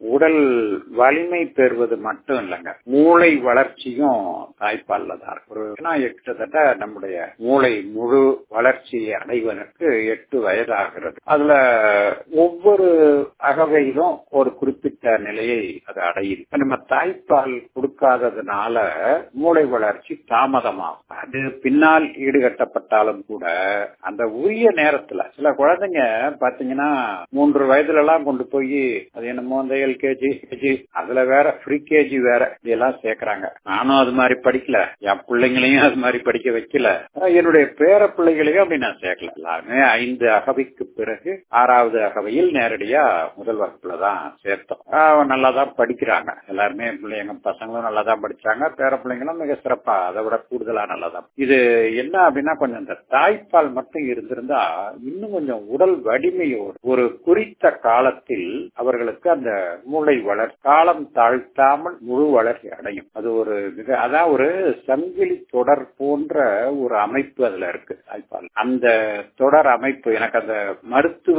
உடல் வலிமை பெறுவது மட்டும் இல்லைங்க மூளை வளர்ச்சியும் தாய்ப்பால்ல தான் இருக்கு ஒரு ஏன்னா கிட்டத்தட்ட நம்முடைய மூளை முழு வளர்ச்சியை அடைவதற்கு எட்டு வயது ஆகிறது அதுல ஒவ்வொரு அகவையிலும் ஒரு குறிப்பிட்ட நிலையை அது அடையுது இப்ப நம்ம தாய்ப்பால் கொடுக்காததுனால மூளை வளர்ச்சி தாமதமாகும் அது பின்னால் ஈடுகட்டப்பட்டாலும் கூட அந்த உரிய நேரத்துல சில குழந்தைங்க பாத்தீங்கன்னா மூன்று வயதுல எல்லாம் கொண்டு போய் அது என்னமோ அந்த எல்கேஜி கேஜி அதுல வேற ஃப்ரீ கேஜி வேற இதெல்லாம் சேர்க்கறாங்க நானும் அது மாதிரி படிக்கல என் பிள்ளைங்களையும் அது மாதிரி படிக்க வைக்கல என்னுடைய பேர பிள்ளைகளையும் அப்படி நான் சேர்க்கல எல்லாருமே ஐந்து அகவைக்கு பிறகு ஆறாவது அகவையில் நேரடியா முதல் வகுப்புல தான் சேர்த்தோம் நல்லா தான் படிக்கிறாங்க எல்லாருமே பிள்ளைங்க பசங்களும் நல்லா தான் படிச்சாங்க பேர பிள்ளைங்களும் மிக சிறப்பா அதை விட கூடுதலா நல்லா தான் இது என்ன அப்படின்னா கொஞ்சம் இந்த தாய்ப்பால் மட்டும் இருந்திருந்தா இன்னும் கொஞ்சம் உடல் வலிமையோடு ஒரு குறித்த காலத்தில் அவர்களுக்கு அந்த மூளை வளர் காலம் தாழ்த்தாமல் முழு வளர்ச்சி அடையும் அது ஒரு மிக அதான் ஒரு சங்கிலி தொடர் போன்ற ஒரு அமைப்பு அதுல இருக்கு தாய்ப்பால் அந்த தொடர் அமைப்பு எனக்கு அந்த மருத்துவ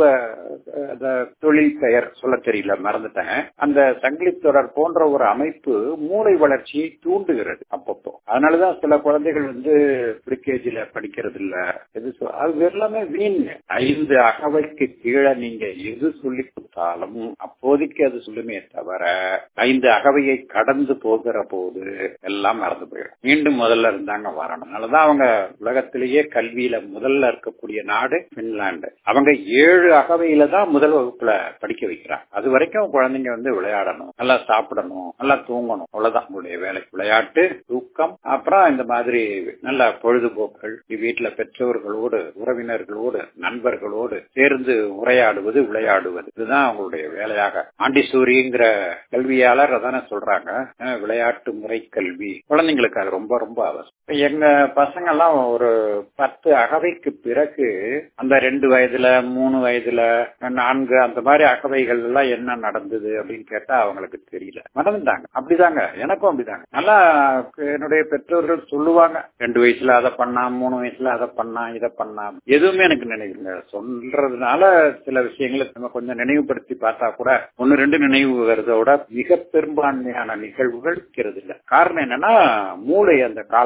தொழில் பெயர் சொல்ல தெரியல மறந்துட்டேன் அந்த சங்கிலி தொடர் போன்ற ஒரு அமைப்பு மூளை வளர்ச்சியை தூண்டுகிறது அப்பப்போ அதனாலதான் சில குழந்தைகள் வந்து பிரிகேஜில படிக்கிறது இல்ல எது அது எல்லாமே வீண் ஐந்து அகவைக்கு கீழே நீங்க எது சொல்லி கொடுத்தாலும் அப்போதைக்கு அது சொல்லுமே தவிர ஐந்து அகவையை கடந்து போகிற போது எல்லாம் மறந்து போயிடும் மீண்டும் முதல்ல இருந்தாங்க வரணும் அதனாலதான் அவங்க உலகத்திலேயே கல்வியில முதல்ல இருக்கக்கூடிய நாடு பின்லாந்து அவங்க ஏழு அகவையில தான் முதல் வகுப்புல படிக்க வைக்கிறாங்க அது வரைக்கும் குழந்தைங்க வந்து விளையாடணும் நல்லா சாப்பிடணும் நல்லா தூங்கணும் அவ்வளவுதான் உங்களுடைய வேலை விளையாட்டு தூக்கம் அப்புறம் இந்த மாதிரி நல்ல பொழுதுபோக்குகள் வீட்டுல பெற்றோர்களோடு உறவினர்களோடு நண்பர்களோடு சேர்ந்து உரையாடுவது விளையாடுவது இதுதான் அவங்களுடைய வேலையாக ஆண்டிசூரிங்கிற கல்வியாளர் அதான சொல்றாங்க விளையாட்டு முறை கல்வி குழந்தைங்களுக்கு அது ரொம்ப ரொம்ப அவசியம் எங்க பசங்க எல்லாம் ஒரு பத்து அகவைக்கு பிறகு அந்த ரெண்டு வயதுல மூணு வயதுல நான்கு அந்த மாதிரி அகவைகள் எல்லாம் என்ன நடந்தது அப்படின்னு கேட்டா அவங்களுக்கு தெரியல மறந்துட்டாங்க அப்படிதாங்க எனக்கும் அப்படிதாங்க நல்லா என்னுடைய பெற்றோர்கள் சொல்லுவாங்க ரெண்டு வயசுல அதை பண்ணா மூணு வயசுல அதை பண்ணா இதை பண்ணா எதுவுமே எனக்கு நினைவுங்க சொல்றதுனால சில விஷயங்களை நம்ம கொஞ்சம் நினைவுபடுத்தி பார்த்தா கூட ஒன்னு ரெண்டு நினைவு வருதோட மிக பெரும்பான்மையான நிகழ்வுகள் இருக்கிறது இல்ல காரணம் என்னன்னா மூளை அந்த கால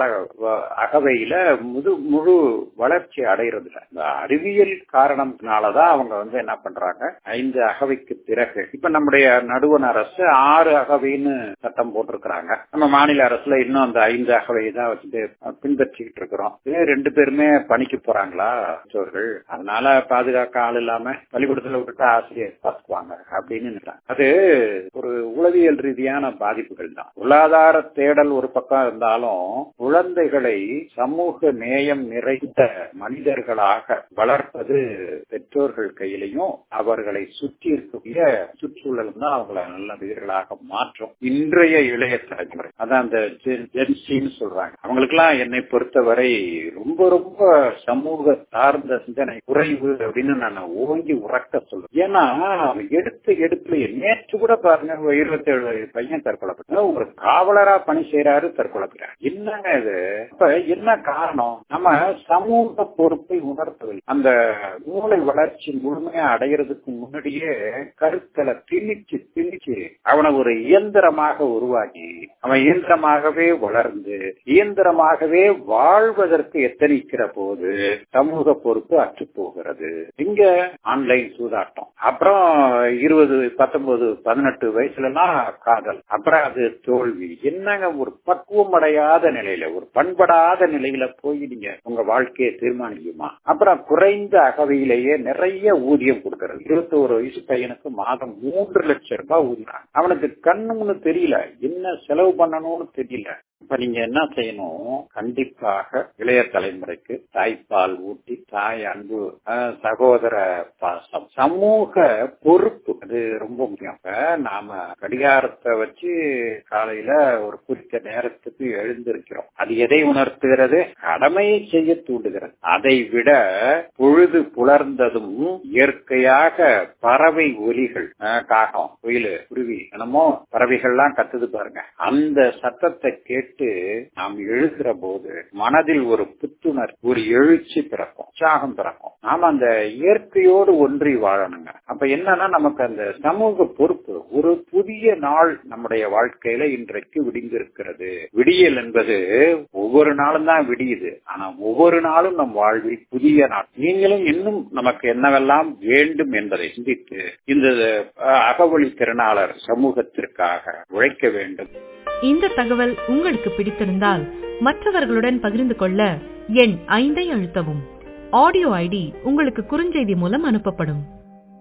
அகவையில முது முழு வளர்ச்சி அடைகிறது இல்ல இந்த அறிவியல் காரணத்தினாலதான் அவங்க வந்து என்ன பண்றாங்க ஐந்து அகவைக்கு பிறகு இப்ப நம்முடைய நடுவண் அரசு ஆறு அகவைன்னு சட்டம் போட்டிருக்கிறாங்க நம்ம மாநில அரசுல இன்னும் அந்த ஐந்து அகவை தான் வச்சுட்டு பின்பற்றிக்கிட்டு இருக்கிறோம் ரெண்டு பேருமே பணிக்கு போறாங்களா பெற்றோர்கள் அதனால பாதுகாக்க ஆள் இல்லாம பள்ளிக்கூடத்துல விட்டுட்டு ஆசிரியர் பார்த்துக்குவாங்க அப்படின்னு அது ஒரு உளவியல் ரீதியான பாதிப்புகள் தான் பொருளாதார தேடல் ஒரு பக்கம் இருந்தாலும் குழந்தைகளை சமூக நேயம் நிறைந்த மனிதர்களாக வளர்ப்பது பெற்றோர்கள் கையிலையும் அவர்களை சுற்றி இருக்கக்கூடிய சுற்றுச்சூழல் தான் அவங்களை நல்ல வீரர்களாக மாற்றும் இன்றைய இளைய தலைமுறை அதான் அந்த ஜென்சின்னு சொல்றாங்க அவங்களுக்கு எல்லாம் என்னை பொறுத்தவரை ரொம்ப ரொம்ப சமூக சார்ந்த சிந்தனை குறைவு அப்படின்னு நான் ஓங்கி உறக்க சொல்லுவேன் ஏன்னா எடுத்து எடுப்புலயே நேற்று கூட பாருங்க இருபத்தி ஏழு பையன் தற்கொலை ஒரு காவலரா பணி செய்யறாரு தற்கொலை என்னங்க இது இப்ப என்ன காரணம் நம்ம சமூக பொறுப்பை உணர்த்தவில்லை அந்த மூளை வளர்ச்சி முழுமையா அடைகிறதுக்கு முன்னாடியே கருத்தலை திணிச்சு திணிச்சு அவனை ஒரு இயந்திரமாக உருவாக்கி அவன் இயந்திரமாகவே வளர்ந்து இயந்திரமாகவே வாழ்வதற்கு எத்தனிக்கிற போது சமூக பொறுப்பு அற்று போகிறது இங்க ஆன்லைன் சூதாட்டம் அப்புறம் இருபது பத்தொன்பது பதினெட்டு வயசுல எல்லாம் காதல் அப்புறம் அது தோல்வி என்னங்க ஒரு பக்குவம் அடையாத நிலையில ஒரு பண்படாத நிலையில போய் நீங்க உங்க வாழ்க்கையை தீர்மானிக்குமா அப்புறம் குறைந்த அகவையிலேயே நிறைய ஊதியம் கொடுக்கறது இருபத்தி ஒரு வயசு பையனுக்கு மாதம் மூன்று லட்சம் ரூபாய் ஊதினாங்க அவனுக்கு கண்ணுன்னு தெரியல என்ன செலவு பண்ணணும்னு தெரியல இப்ப நீங்க என்ன செய்யணும் கண்டிப்பாக இளைய தலைமுறைக்கு தாய்ப்பால் ஊட்டி தாய் அன்பு சகோதர பாசம் சமூக பொறுப்பு அது ரொம்ப முக்கியம் நாம கடிகாரத்தை வச்சு காலையில ஒரு குறித்த நேரத்துக்கு எழுந்திருக்கிறோம் அது எதை உணர்த்துகிறது கடமையை செய்ய தூண்டுகிறது அதை விட பொழுது புலர்ந்ததும் இயற்கையாக பறவை ஒலிகள் காகம் குயில் குருவி என்னமோ பறவைகள்லாம் கத்துது பாருங்க அந்த சத்தத்தை கேட்டு கேட்டு நாம் எழுகிற போது மனதில் ஒரு புத்துணர் ஒரு எழுச்சி பிறக்கும் உற்சாகம் பிறக்கும் நாம அந்த இயற்கையோடு ஒன்றி வாழணுங்க அப்ப என்னன்னா நமக்கு அந்த சமூக பொறுப்பு ஒரு புதிய நாள் நம்முடைய வாழ்க்கையில இன்றைக்கு விடிந்திருக்கிறது விடியல் என்பது ஒவ்வொரு நாளும் தான் விடியுது ஆனா ஒவ்வொரு நாளும் நம் வாழ்வில் புதிய நாள் நீங்களும் இன்னும் நமக்கு என்னவெல்லாம் வேண்டும் என்பதை சிந்தித்து இந்த அகவழி திறனாளர் சமூகத்திற்காக உழைக்க வேண்டும் இந்த தகவல் உங்களுக்கு பிடித்திருந்தால் மற்றவர்களுடன் பகிர்ந்து கொள்ள எண் ஐந்தை அழுத்தவும் ஆடியோ ஐடி உங்களுக்கு குறுஞ்செய்தி மூலம் அனுப்பப்படும்